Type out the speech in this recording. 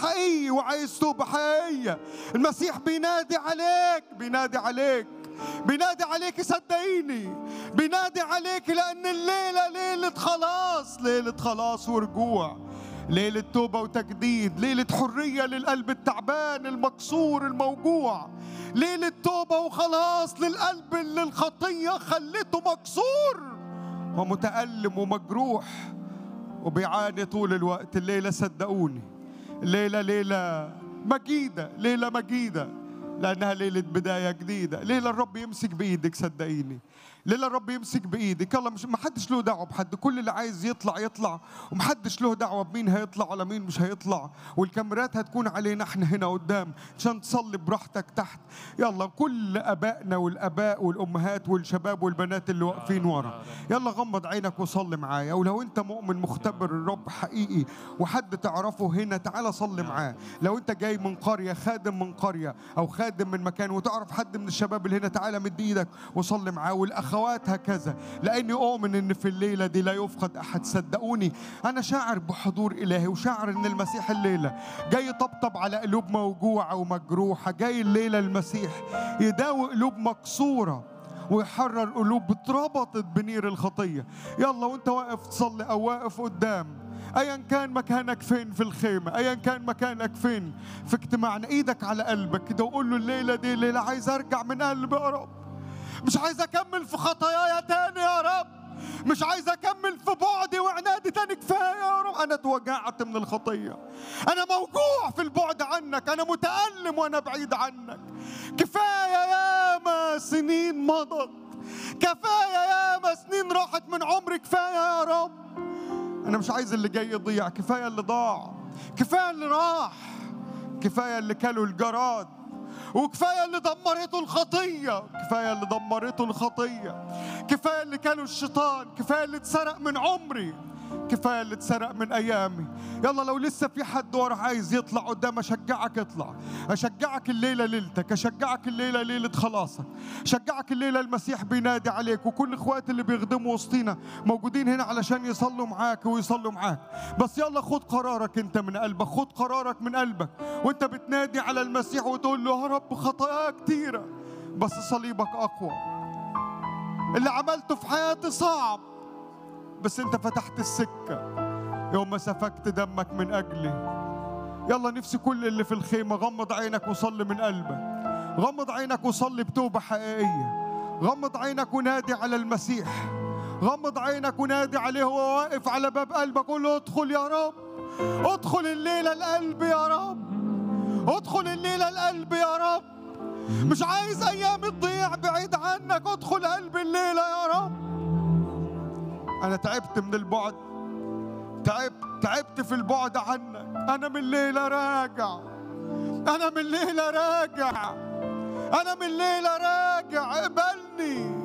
حقيقي وعايز توبة حقيقية المسيح بينادي عليك بينادي عليك بينادي عليك صدقيني بينادي عليك لأن الليلة ليلة خلاص ليلة خلاص ورجوع ليلة توبة وتجديد ليلة حرية للقلب التعبان المكسور الموجوع ليلة توبة وخلاص للقلب اللي الخطية خلته مكسور ومتألم ومجروح وبيعاني طول الوقت الليلة صدقوني الليلة ليلة مجيدة ليلة مجيدة لأنها ليلة بداية جديدة ليلة الرب يمسك بإيدك صدقيني ليلة الرب يمسك بإيدك يلا مش ما حدش له دعوة بحد كل اللي عايز يطلع يطلع ومحدش له دعوة بمين هيطلع ولا مين مش هيطلع والكاميرات هتكون علينا احنا هنا قدام عشان تصلي براحتك تحت يلا كل أبائنا والآباء والأمهات والشباب والبنات اللي واقفين ورا يلا غمض عينك وصلي معايا ولو أنت مؤمن مختبر الرب حقيقي وحد تعرفه هنا تعالى صلي معاه لو أنت جاي من قرية خادم من قرية أو خادم من مكان وتعرف حد من الشباب اللي هنا تعالى مد إيدك وصلي معاه والأخوات هكذا لأني أؤمن إن في الليلة دي لا يفقد أحد صدقوني أنا شاعر بحضور إلهي وشاعر إن المسيح الليلة جاي يطبطب على قلوب موجوعة ومجروحة جاي الليلة المسيح يداوي قلوب مكسورة ويحرر قلوب اتربطت بنير الخطية يلا وانت واقف تصلي أو واقف قدام ايا كان مكانك فين في الخيمه ايا كان مكانك فين في اجتماعنا ايدك على قلبك كده وقول له الليله دي ليله عايز ارجع من قلبي يا رب مش عايز اكمل في خطاياي تاني يا رب مش عايز اكمل في بعدي وعنادي تاني كفايه يا رب انا اتوجعت من الخطيه انا موجوع في البعد عنك انا متالم وانا بعيد عنك كفايه ياما سنين مضت كفايه ياما سنين راحت من عمري كفايه يا رب انا مش عايز اللي جاي يضيع كفايه اللي ضاع كفايه اللي راح كفايه اللي كلوا الجراد وكفايه اللي دمرته الخطيه كفايه اللي دمرته الخطيه كفايه اللي كانوا الشيطان كفايه اللي اتسرق من عمري كفايه اللي اتسرق من ايامي يلا لو لسه في حد ورا عايز يطلع قدام اشجعك اطلع اشجعك الليله ليلتك اشجعك الليله ليله خلاصك اشجعك الليله المسيح بينادي عليك وكل اخوات اللي بيخدموا وسطينا موجودين هنا علشان يصلوا معاك ويصلوا معاك بس يلا خد قرارك انت من قلبك خد قرارك من قلبك وانت بتنادي على المسيح وتقول له يا رب خطايا كتيره بس صليبك اقوى اللي عملته في حياتي صعب بس انت فتحت السكة يوم ما سفكت دمك من أجلي يلا نفسي كل اللي في الخيمة غمض عينك وصلي من قلبك غمض عينك وصلي بتوبة حقيقية غمض عينك ونادي على المسيح غمض عينك ونادي عليه وهو واقف على باب قلبك قول له ادخل يا رب ادخل الليلة القلب يا رب ادخل الليلة القلب يا رب مش عايز ايام تضيع بعيد عنك ادخل قلب الليلة يا رب أنا تعبت من البعد تعبت تعبت في البعد عنك أنا من الليلة راجع أنا من الليلة راجع أنا من الليلة راجع اقبلني